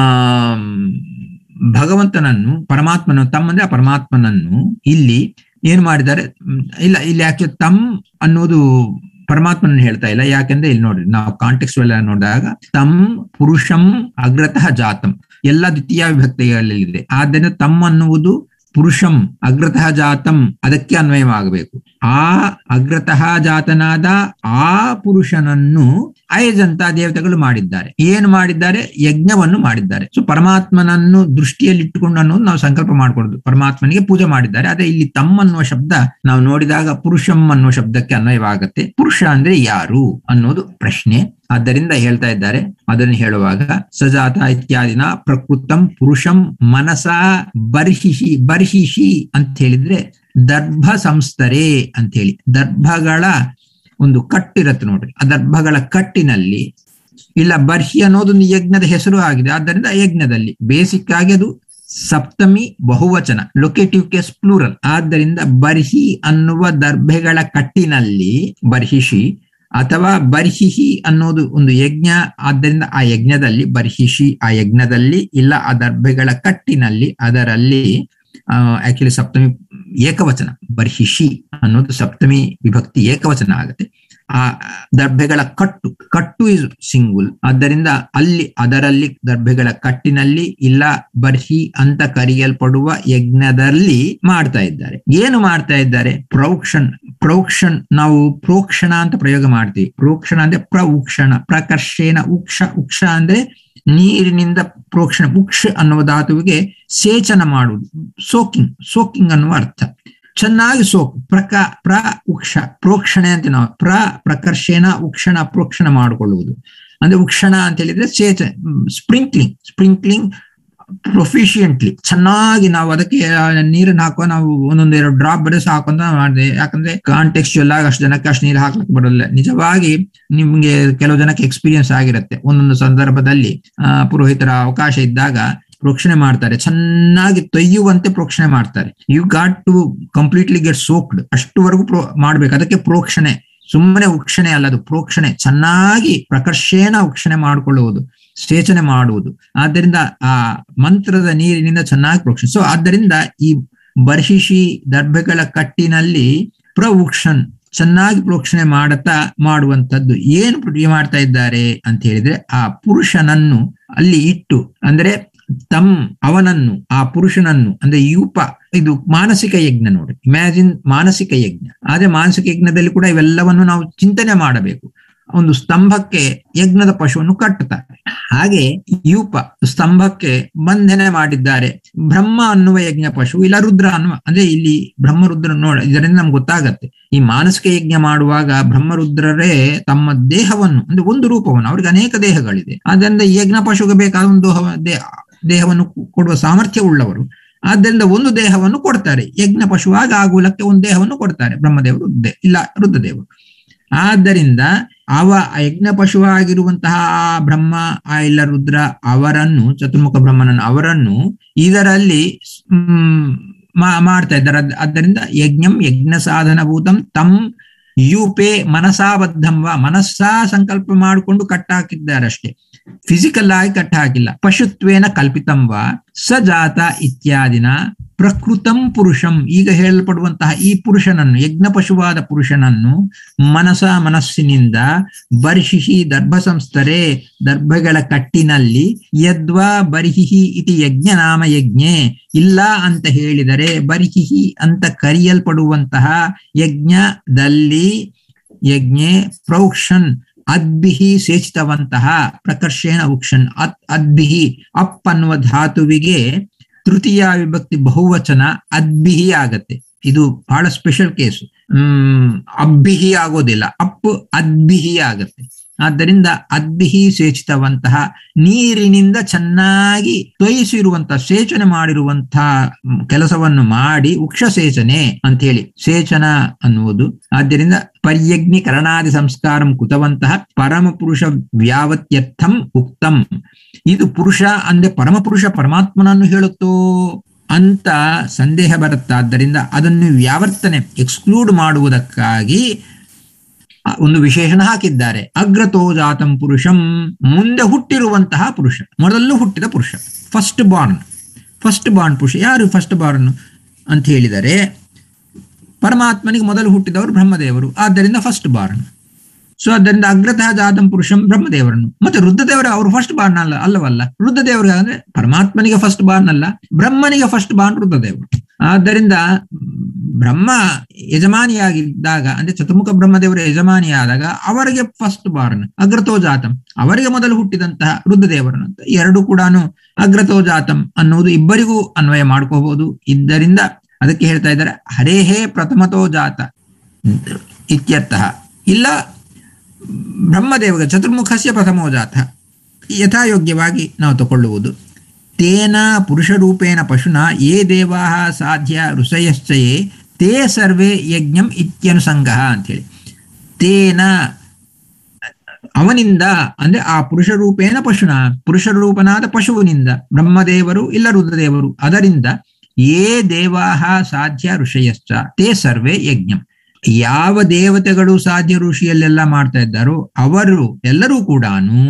ಭಗವಂತನನ್ನು ಪರಮಾತ್ಮನ ತಮ್ಮಂದ್ರೆ ಆ ಪರಮಾತ್ಮನನ್ನು ಇಲ್ಲಿ ಏನ್ ಮಾಡಿದ್ದಾರೆ ಇಲ್ಲ ಇಲ್ಲಿ ಆಕ್ಚುಲಿ ತಮ್ ಅನ್ನೋದು ಪರಮಾತ್ಮನ ಹೇಳ್ತಾ ಇಲ್ಲ ಯಾಕೆಂದ್ರೆ ಇಲ್ಲಿ ನೋಡ್ರಿ ನಾವು ಕಾಂಟೆಕ್ಸ್ಟ್ ಎಲ್ಲ ನೋಡಿದಾಗ ತಮ್ ಪುರುಷಂ ಅಗ್ರತಃ ಜಾತಂ ಎಲ್ಲ ದ್ವಿತೀಯ ವಿಭಕ್ತಿಗಳಲ್ಲಿದೆ ಆದ್ದರಿಂದ ತಮ್ ಅನ್ನುವುದು ಪುರುಷಂ ಅಗ್ರತಃ ಜಾತಂ ಅದಕ್ಕೆ ಅನ್ವಯವಾಗಬೇಕು ಆ ಅಗ್ರತಃ ಜಾತನಾದ ಆ ಪುರುಷನನ್ನು ಅಯಜಂತ ದೇವತೆಗಳು ಮಾಡಿದ್ದಾರೆ ಏನು ಮಾಡಿದ್ದಾರೆ ಯಜ್ಞವನ್ನು ಮಾಡಿದ್ದಾರೆ ಸೊ ಪರಮಾತ್ಮನನ್ನು ದೃಷ್ಟಿಯಲ್ಲಿಟ್ಟುಕೊಂಡು ಅನ್ನೋದು ನಾವು ಸಂಕಲ್ಪ ಮಾಡ್ಕೊಡುದು ಪರಮಾತ್ಮನಿಗೆ ಪೂಜೆ ಮಾಡಿದ್ದಾರೆ ಆದ್ರೆ ಇಲ್ಲಿ ತಮ್ಮ ಅನ್ನುವ ಶಬ್ದ ನಾವು ನೋಡಿದಾಗ ಪುರುಷಂ ಅನ್ನುವ ಶಬ್ದಕ್ಕೆ ಅನ್ವಯವಾಗತ್ತೆ ಪುರುಷ ಅಂದ್ರೆ ಯಾರು ಅನ್ನೋದು ಪ್ರಶ್ನೆ ಆದ್ದರಿಂದ ಹೇಳ್ತಾ ಇದ್ದಾರೆ ಅದನ್ನು ಹೇಳುವಾಗ ಸಜಾತ ಇತ್ಯಾದಿನ ಪ್ರಕೃತಂ ಪುರುಷಂ ಮನಸ ಬರ್ಹಿಷಿ ಬರ್ಹಿಷಿ ಅಂತ ಹೇಳಿದ್ರೆ ದರ್ಭ ಸಂಸ್ತರೆ ಅಂತ ಹೇಳಿ ದರ್ಭಗಳ ಒಂದು ಕಟ್ಟಿರತ್ತೆ ನೋಡ್ರಿ ಆ ದರ್ಭಗಳ ಕಟ್ಟಿನಲ್ಲಿ ಇಲ್ಲ ಬರ್ಹಿ ಅನ್ನೋದೊಂದು ಯಜ್ಞದ ಹೆಸರು ಆಗಿದೆ ಆದ್ದರಿಂದ ಯಜ್ಞದಲ್ಲಿ ಬೇಸಿಕ್ ಆಗಿ ಅದು ಸಪ್ತಮಿ ಬಹುವಚನ ಲೊಕೇಟಿವ್ ಕೇಸ್ ಪ್ಲೂರಲ್ ಆದ್ದರಿಂದ ಬರ್ಹಿ ಅನ್ನುವ ದರ್ಭೆಗಳ ಕಟ್ಟಿನಲ್ಲಿ ಬರ್ಹಿಷಿ ಅಥವಾ ಬರ್ಹಿಹಿ ಅನ್ನೋದು ಒಂದು ಯಜ್ಞ ಆದ್ದರಿಂದ ಆ ಯಜ್ಞದಲ್ಲಿ ಬರ್ಹಿಷಿ ಆ ಯಜ್ಞದಲ್ಲಿ ಇಲ್ಲ ಆ ದರ್ಭೆಗಳ ಕಟ್ಟಿನಲ್ಲಿ ಅದರಲ್ಲಿ ಆಕ್ಚುಲಿ ಸಪ್ತಮಿ ಏಕವಚನ ಬರ್ಹಿಷಿ ಅನ್ನೋದು ಸಪ್ತಮಿ ವಿಭಕ್ತಿ ಏಕವಚನ ಆಗುತ್ತೆ ಆ ದರ್ಭೆಗಳ ಕಟ್ಟು ಕಟ್ಟು ಇಸ್ ಸಿಂಗುಲ್ ಆದ್ದರಿಂದ ಅಲ್ಲಿ ಅದರಲ್ಲಿ ದರ್ಭೆಗಳ ಕಟ್ಟಿನಲ್ಲಿ ಇಲ್ಲ ಬರ್ಹಿ ಅಂತ ಕರೆಯಲ್ಪಡುವ ಯಜ್ಞದಲ್ಲಿ ಮಾಡ್ತಾ ಇದ್ದಾರೆ ಏನು ಮಾಡ್ತಾ ಇದ್ದಾರೆ ಪ್ರೌಕ್ಷಣ್ ಪ್ರೌಕ್ಷಣ್ ನಾವು ಪ್ರೋಕ್ಷಣ ಅಂತ ಪ್ರಯೋಗ ಮಾಡ್ತೀವಿ ಪ್ರೋಕ್ಷಣ ಅಂದ್ರೆ ಪ್ರೌಕ್ಷಣ ಪ್ರಕರ್ಷೇನ ಉಕ್ಷ ಉಕ್ಷ ಅಂದ್ರೆ ನೀರಿನಿಂದ ಪ್ರೋಕ್ಷಣ ಉಕ್ಷ ಅನ್ನುವ ಧಾತುವಿಗೆ ಸೇಚನ ಮಾಡುವುದು ಸೋಕಿಂಗ್ ಸೋಕಿಂಗ್ ಅನ್ನುವ ಅರ್ಥ ಚೆನ್ನಾಗಿ ಸೋಕ್ ಪ್ರಕ ಪ್ರ ಉಕ್ಷ ಪ್ರೋಕ್ಷಣೆ ಅಂತ ನಾವು ಪ್ರ ಪ್ರಕರ್ಷೇನ ಉಕ್ಷಣ ಪ್ರೋಕ್ಷಣ ಮಾಡಿಕೊಳ್ಳುವುದು ಅಂದ್ರೆ ಉಕ್ಷಣ ಅಂತ ಹೇಳಿದ್ರೆ ಸೇಚ ಸ್ಪ್ರಿಂಕ್ಲಿಂಗ್ ಸ್ಪ್ರಿಂಕ್ಲಿಂಗ್ ಪ್ರೊಫಿಷಿಯಂಟ್ಲಿ ಚೆನ್ನಾಗಿ ನಾವು ಅದಕ್ಕೆ ನೀರನ್ನು ಹಾಕುವ ನಾವು ಒಂದೊಂದ್ ಎರಡು ಡ್ರಾಪ್ ಬರೀ ಸಾಕೊಂತ ಮಾಡಿದೆ ಯಾಕಂದ್ರೆ ಕಾಂಟೆಕ್ಸ್ಚುಯಲ್ ಆಗಿ ಅಷ್ಟು ಜನಕ್ಕೆ ಅಷ್ಟು ನೀರು ಹಾಕ್ಲಿಕ್ಕೆ ಬರಲ್ಲ ನಿಜವಾಗಿ ನಿಮ್ಗೆ ಕೆಲವು ಜನಕ್ಕೆ ಎಕ್ಸ್ಪೀರಿಯನ್ಸ್ ಆಗಿರುತ್ತೆ ಒಂದೊಂದು ಸಂದರ್ಭದಲ್ಲಿ ಆ ಪುರೋಹಿತರ ಅವಕಾಶ ಇದ್ದಾಗ ಪ್ರೋಕ್ಷಣೆ ಮಾಡ್ತಾರೆ ಚೆನ್ನಾಗಿ ತೊಯ್ಯುವಂತೆ ಪ್ರೋಕ್ಷಣೆ ಮಾಡ್ತಾರೆ you got to completely get soaked ಅಷ್ಟುವರೆಗೂ ಪ್ರೋ ಮಾಡ್ಬೇಕು ಅದಕ್ಕೆ ಪ್ರೋಕ್ಷಣೆ ಸುಮ್ಮನೆ ಉಕ್ಷಣೆ ಅಲ್ಲ ಅದು ಪ್ರೋಕ್ಷಣೆ ಚೆನ್ನಾಗಿ ಪ್ರಕರ್ಷೇನ ಉಕ್ಷಣೆ ಮಾಡಿಕೊಳ್ಳುವುದು ಸೇಚನೆ ಮಾಡುವುದು ಆದ್ದರಿಂದ ಆ ಮಂತ್ರದ ನೀರಿನಿಂದ ಚೆನ್ನಾಗಿ ಪ್ರೋಕ್ಷಣೆ ಸೊ ಆದ್ದರಿಂದ ಈ ಬರ್ಹಿಷಿ ದರ್ಭೆಗಳ ಕಟ್ಟಿನಲ್ಲಿ ಪ್ರವುಕ್ಷನ್ ಚೆನ್ನಾಗಿ ಪ್ರೋಕ್ಷಣೆ ಮಾಡುತ್ತಾ ಮಾಡುವಂತದ್ದು ಏನು ಮಾಡ್ತಾ ಇದ್ದಾರೆ ಅಂತ ಹೇಳಿದ್ರೆ ಆ ಪುರುಷನನ್ನು ಅಲ್ಲಿ ಇಟ್ಟು ಅಂದ್ರೆ ತಮ್ ಅವನನ್ನು ಆ ಪುರುಷನನ್ನು ಅಂದ್ರೆ ಯೂಪ ಇದು ಮಾನಸಿಕ ಯಜ್ಞ ನೋಡಿ ಇಮ್ಯಾಜಿನ್ ಮಾನಸಿಕ ಯಜ್ಞ ಆದ್ರೆ ಮಾನಸಿಕ ಯಜ್ಞದಲ್ಲಿ ಕೂಡ ಇವೆಲ್ಲವನ್ನು ನಾವು ಚಿಂತನೆ ಮಾಡಬೇಕು ಒಂದು ಸ್ತಂಭಕ್ಕೆ ಯಜ್ಞದ ಪಶುವನ್ನು ಕಟ್ಟುತ್ತಾರೆ ಹಾಗೆ ಯೂಪ ಸ್ತಂಭಕ್ಕೆ ಬಂಧನೆ ಮಾಡಿದ್ದಾರೆ ಬ್ರಹ್ಮ ಅನ್ನುವ ಯಜ್ಞ ಪಶು ಇಲ್ಲ ರುದ್ರ ಅನ್ನುವ ಅಂದ್ರೆ ಇಲ್ಲಿ ಬ್ರಹ್ಮರುದ್ರ ನೋಡ ಇದರಿಂದ ನಮ್ಗೆ ಗೊತ್ತಾಗತ್ತೆ ಈ ಮಾನಸಿಕ ಯಜ್ಞ ಮಾಡುವಾಗ ಬ್ರಹ್ಮರುದ್ರರೇ ತಮ್ಮ ದೇಹವನ್ನು ಅಂದ್ರೆ ಒಂದು ರೂಪವನ್ನು ಅವ್ರಿಗೆ ಅನೇಕ ದೇಹಗಳಿದೆ ಆದ್ದರಿಂದ ಯಜ್ಞ ಪಶುಗೆ ಬೇಕಾದ ಒಂದು ದೇಹವನ್ನು ಕೊಡುವ ಸಾಮರ್ಥ್ಯ ಉಳ್ಳವರು ಆದ್ದರಿಂದ ಒಂದು ದೇಹವನ್ನು ಕೊಡ್ತಾರೆ ಯಜ್ಞ ಪಶುವಾಗಿ ಆಗುಲಕ್ಕೆ ಒಂದು ದೇಹವನ್ನು ಕೊಡ್ತಾರೆ ಬ್ರಹ್ಮದೇವರು ಇಲ್ಲ ರುದ್ರದೇವರು ಆದ್ದರಿಂದ ಅವ ಯಜ್ಞ ಪಶುವಾಗಿರುವಂತಹ ಬ್ರಹ್ಮ ಆ ಇಲ್ಲ ರುದ್ರ ಅವರನ್ನು ಚತುರ್ಮುಖ ಬ್ರಹ್ಮನನ್ನು ಅವರನ್ನು ಇದರಲ್ಲಿ ಹ್ಮ್ ಮಾಡ್ತಾ ಇದ್ದಾರೆ ಆದ್ದರಿಂದ ಯಜ್ಞಂ ಯಜ್ಞ ಸಾಧನಭೂತಂ ತಮ್ ಯೂಪೆ ಮನಸಾಬದ್ಧಂ ವಾ ಮನಸ್ಸಾ ಸಂಕಲ್ಪ ಮಾಡಿಕೊಂಡು ಕಟ್ಟಾಕಿದ್ದಾರೆ ಅಷ್ಟೇ ಫಿಸಿಕಲ್ ಆಗಿ ಕಟ್ಟ ಹಾಕಿಲ್ಲ ಪಶುತ್ವೇನ ಕಲ್ಪಿತಂ ವಾ ಸಜಾತ ಇತ್ಯಾದಿನ ಪ್ರಕೃತಂ ಪುರುಷಂ ಈಗ ಹೇಳಲ್ಪಡುವಂತಹ ಈ ಪುರುಷನನ್ನು ಯಜ್ಞ ಪಶುವಾದ ಪುರುಷನನ್ನು ಮನಸ ಮನಸ್ಸಿನಿಂದ ಬರ್ಹಿಹಿ ದರ್ಭ ಸಂಸ್ಥರೆ ದರ್ಭಗಳ ಕಟ್ಟಿನಲ್ಲಿ ಯದ್ವಾ ಬರ್ಹಿಹಿ ಇತಿ ಯಜ್ಞ ನಾಮ ಯಜ್ಞೆ ಇಲ್ಲ ಅಂತ ಹೇಳಿದರೆ ಬರ್ಹಿಹಿ ಅಂತ ಕರೆಯಲ್ಪಡುವಂತಹ ಯಜ್ಞದಲ್ಲಿ ಯಜ್ಞೆ ಪ್ರೌಕ್ಷನ್ ಅದ್ಬಿಹಿ ಸೇಚಿತವಂತಹ ಪ್ರಕರ್ಷೇಣ ಉಕ್ಷನ್ ಅತ್ ಅದ್ಬಿಹಿ ಅಪ್ ಅನ್ನುವ ಧಾತುವಿಗೆ ತೃತೀಯ ವಿಭಕ್ತಿ ಬಹುವಚನ ಅದ್ಬಿಹಿ ಆಗತ್ತೆ ಇದು ಬಹಳ ಸ್ಪೆಷಲ್ ಕೇಸು ಹ್ಮ್ ಅಬ್ಬಿಹಿ ಆಗೋದಿಲ್ಲ ಅಪ್ ಅದ್ಬಿಹಿ ಆಗತ್ತೆ ಆದ್ದರಿಂದ ಅದ್ಬಿಹಿ ಸೇಚಿತವಂತಹ ನೀರಿನಿಂದ ಚೆನ್ನಾಗಿ ತೊಯಿಸಿರುವಂತಹ ಸೇಚನೆ ಮಾಡಿರುವಂತಹ ಕೆಲಸವನ್ನು ಮಾಡಿ ಉಕ್ಷ ಸೇಚನೆ ಅಂತ ಹೇಳಿ ಸೇಚನ ಅನ್ನುವುದು ಆದ್ದರಿಂದ ಪರ್ಯಗ್ನಿಕರಣಾದಿ ಸಂಸ್ಕಾರಂ ಕುತವಂತಹ ಪರಮಪುರುಷ ವ್ಯಾವತ್ಯರ್ಥಂ ಉಕ್ತಂ ಇದು ಪುರುಷ ಅಂದ್ರೆ ಪರಮಪುರುಷ ಪರಮಾತ್ಮನನ್ನು ಹೇಳುತ್ತೋ ಅಂತ ಸಂದೇಹ ಬರುತ್ತಾದ್ದರಿಂದ ಅದನ್ನು ವ್ಯಾವರ್ತನೆ ಎಕ್ಸ್ಕ್ಲೂಡ್ ಮಾಡುವುದಕ್ಕಾಗಿ ಒಂದು ವಿಶೇಷಣ ಹಾಕಿದ್ದಾರೆ ಅಗ್ರತೋ ಜಾತಂ ಪುರುಷಂ ಮುಂದೆ ಹುಟ್ಟಿರುವಂತಹ ಪುರುಷ ಮೊದಲು ಹುಟ್ಟಿದ ಪುರುಷ ಫಸ್ಟ್ ಬಾರ್ನ್ ಫಸ್ಟ್ ಬಾರ್ನ್ ಪುರುಷ ಯಾರು ಫಸ್ಟ್ ಬಾರ್ನ್ ಅಂತ ಹೇಳಿದರೆ ಪರಮಾತ್ಮನಿಗೆ ಮೊದಲು ಹುಟ್ಟಿದವರು ಬ್ರಹ್ಮದೇವರು ಆದ್ದರಿಂದ ಫಸ್ಟ್ ಬಾರ್ನ್ ಸೊ ಆದ್ದರಿಂದ ಅಗ್ರತಃ ಜಾತಂ ಪುರುಷಂ ಬ್ರಹ್ಮದೇವರನ್ನು ಮತ್ತೆ ರುದ್ರದೇವರ ಅವರು ಫಸ್ಟ್ ಬಾರ್ನ್ ಅಲ್ಲ ಅಲ್ಲವಲ್ಲ ರುದ್ರದೇವರಿಗೆ ಅಂದ್ರೆ ಪರಮಾತ್ಮನಿಗೆ ಫಸ್ಟ್ ಬಾರ್ನ್ ಅಲ್ಲ ಬ್ರಹ್ಮನಿಗೆ ಫಸ್ಟ್ ಬಾರ್ನ್ ರುದ್ರದೇವರು ಆದ್ದರಿಂದ ಬ್ರಹ್ಮ ಯಜಮಾನಿಯಾಗಿದ್ದಾಗ ಅಂದ್ರೆ ಚತುರ್ಮುಖ ಬ್ರಹ್ಮದೇವರ ಯಜಮಾನಿಯಾದಾಗ ಅವರಿಗೆ ಫಸ್ಟ್ ಬಾರ್ನ್ ಅಗ್ರತೋ ಜಾತಂ ಅವರಿಗೆ ಮೊದಲು ಹುಟ್ಟಿದಂತಹ ರುದ್ರದೇವರನಂತ ಎರಡು ಕೂಡ ಅಗ್ರತೋ ಜಾತಂ ಅನ್ನುವುದು ಇಬ್ಬರಿಗೂ ಅನ್ವಯ ಮಾಡ್ಕೋಬಹುದು ಇದ್ದರಿಂದ ಅದಕ್ಕೆ ಹೇಳ್ತಾ ಇದ್ದಾರೆ ಹರೇಹೇ ಪ್ರಥಮತೋ ಜಾತ ಇತ್ಯರ್ಥ ಇಲ್ಲ ಬ್ರಹ್ಮದೇವಗ ಚತುರ್ಮುಖಸ್ಯ ಪ್ರಥಮೋ ಜಾತ ಯಥಾಯೋಗ್ಯವಾಗಿ ನಾವು ತಗೊಳ್ಳುವುದು ತೇನ ಪುರುಷರೂಪೇಣ ಪಶುನ ಯೇ ದೇವಾ ಸಾಧ್ಯ ಋಷಯಶ್ಚಯೇ ತೇ ಸರ್ವೇ ಯಜ್ಞಂ ಇತ್ಯನುಸಂಗ ಅಂತೇಳಿ ತೇನ ಅವನಿಂದ ಅಂದ್ರೆ ಆ ಪುರುಷ ರೂಪೇಣ ಪಶುನ ಪುರುಷ ರೂಪನಾದ ಪಶುವಿನಿಂದ ಬ್ರಹ್ಮದೇವರು ಇಲ್ಲ ರುದ್ರದೇವರು ಅದರಿಂದ ಯೇ ದೇವಾಹ ಸಾಧ್ಯ ಋಷಯಶ್ಚ ತೇ ಸರ್ವೇ ಯಜ್ಞಂ ಯಾವ ದೇವತೆಗಳು ಸಾಧ್ಯ ಋಷಿಯಲ್ಲೆಲ್ಲ ಮಾಡ್ತಾ ಇದ್ದಾರೋ ಅವರು ಎಲ್ಲರೂ ಕೂಡ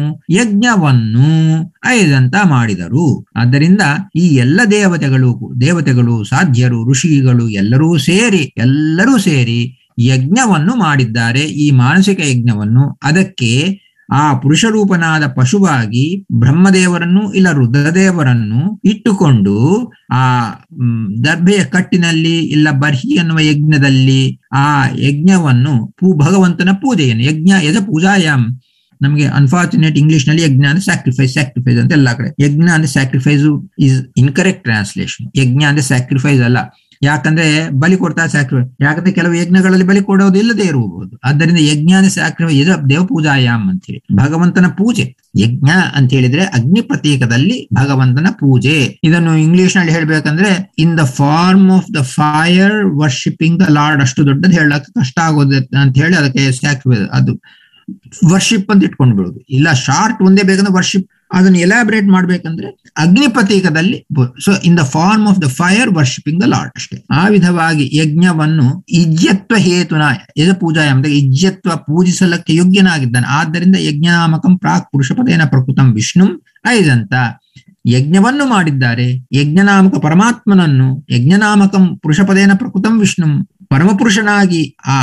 ಯಜ್ಞವನ್ನು ಐದಂತ ಮಾಡಿದರು ಆದ್ದರಿಂದ ಈ ಎಲ್ಲ ದೇವತೆಗಳು ದೇವತೆಗಳು ಸಾಧ್ಯರು ಋಷಿಗಳು ಎಲ್ಲರೂ ಸೇರಿ ಎಲ್ಲರೂ ಸೇರಿ ಯಜ್ಞವನ್ನು ಮಾಡಿದ್ದಾರೆ ಈ ಮಾನಸಿಕ ಯಜ್ಞವನ್ನು ಅದಕ್ಕೆ ಆ ಪುರುಷರೂಪನಾದ ಪಶುವಾಗಿ ಬ್ರಹ್ಮದೇವರನ್ನು ಇಲ್ಲ ರುದ್ರದೇವರನ್ನು ಇಟ್ಟುಕೊಂಡು ಆ ದರ್ಭೆಯ ಕಟ್ಟಿನಲ್ಲಿ ಇಲ್ಲ ಬರ್ಹಿ ಅನ್ನುವ ಯಜ್ಞದಲ್ಲಿ ಆ ಯಜ್ಞವನ್ನು ಪೂ ಭಗವಂತನ ಪೂಜೆಯನ್ನು ಯಜ್ಞ ಯಜ ಪೂಜಾಯಾಮ್ ನಮಗೆ ಅನ್ಫಾರ್ಚುನೇಟ್ ಇಂಗ್ಲಿಷ್ ನಲ್ಲಿ ಯಜ್ಞ ಅಂದ್ರೆ ಸ್ಯಾಕ್ರಿಫೈಸ್ ಸ್ಯಾಕ್ರಿಫೈಸ್ ಅಂತ ಎಲ್ಲಾ ಕಡೆ ಯಜ್ಞ ಅಂದ್ರೆ ಸ್ಯಾಕ್ರಿಫೈಸ್ ಇಸ್ ಇನ್ಕರೆಕ್ಟ್ ಟ್ರಾನ್ಸ್ಲೇಷನ್ ಯಜ್ಞ ಅಂದ್ರೆ ಸ್ಯಾಕ್ರಿಫೈಸ್ ಅಲ್ಲ ಯಾಕಂದ್ರೆ ಬಲಿ ಕೊಡ್ತಾ ಸ್ಯಾಕ್ರಿಫೈಸ್ ಯಾಕಂದ್ರೆ ಕೆಲವು ಯಜ್ಞಗಳಲ್ಲಿ ಬಲಿ ಕೊಡೋದು ಇಲ್ಲದೆ ಇರಬಹುದು ಆದ್ದರಿಂದ ಯಜ್ಞ ಅಂದ್ರೆ ಸ್ಯಾಕ್ರಿಫೈಸ್ ದೇವ ಪೂಜಾಯಾಮ್ ಅಂತ ಹೇಳಿ ಭಗವಂತನ ಪೂಜೆ ಯಜ್ಞ ಅಂತ ಹೇಳಿದ್ರೆ ಅಗ್ನಿ ಪ್ರತೀಕದಲ್ಲಿ ಭಗವಂತನ ಪೂಜೆ ಇದನ್ನು ಇಂಗ್ಲಿಷ್ ನಲ್ಲಿ ಹೇಳ್ಬೇಕಂದ್ರೆ in the form of the fire worshipping the lord ಅಷ್ಟು ದೊಡ್ಡದು ಹೇಳಕ್ ಕಷ್ಟ ಆಗೋದು ಅಂತ ಹೇಳಿ ಅದಕ್ಕೆ ಸ್ಯಾಕ್ರಿಫೈಸ್ ಅದು ವರ್ಷಿಪ್ ಅಂತ ಇಟ್ಕೊಂಡು ಬಿಡುದು ಇಲ್ಲ ಶಾರ್ಟ್ ಒಂದೇ ಬೇಕಂದ್ರೆ ವರ್ಷಿಪ್ ಅದನ್ನು ಎಲಾಬ್ರೇಟ್ ಮಾಡ್ಬೇಕಂದ್ರೆ ಅಗ್ನಿ ಪ್ರತೀಕದಲ್ಲಿ so in the form of the fire worshipping the lord ಅಷ್ಟೇ ಆ ವಿಧವಾಗಿ ಯಜ್ಞವನ್ನು ಇಜ್ಯತ್ವ ಹೇತುನ ಯಜ ಪೂಜಾ ಎಂಬ ಇಜ್ಯತ್ವ ಪೂಜಿಸಲಕ್ಕೆ ಯೋಗ್ಯನಾಗಿದ್ದಾನೆ ಆದ್ದರಿಂದ ಯಜ್ಞನಾಮಕಂ ಪ್ರಾಕ್ ಪುರುಷ ಪದೇನ ಪ್ರಕೃತಂ ವಿಷ್ಣು ಐದಂತ ಯಜ್ಞವನ್ನು ಮಾಡಿದ್ದಾರೆ ಯಜ್ಞನಾಮಕ ಪರಮಾತ್ಮನನ್ನು ಯಜ್ಞನಾಮಕಂ ಪುರುಷಪದೇನ ಪ್ರಕೃತಂ ವಿಷ್ಣು ಪರಮಪುರುಷನಾಗಿ ಆ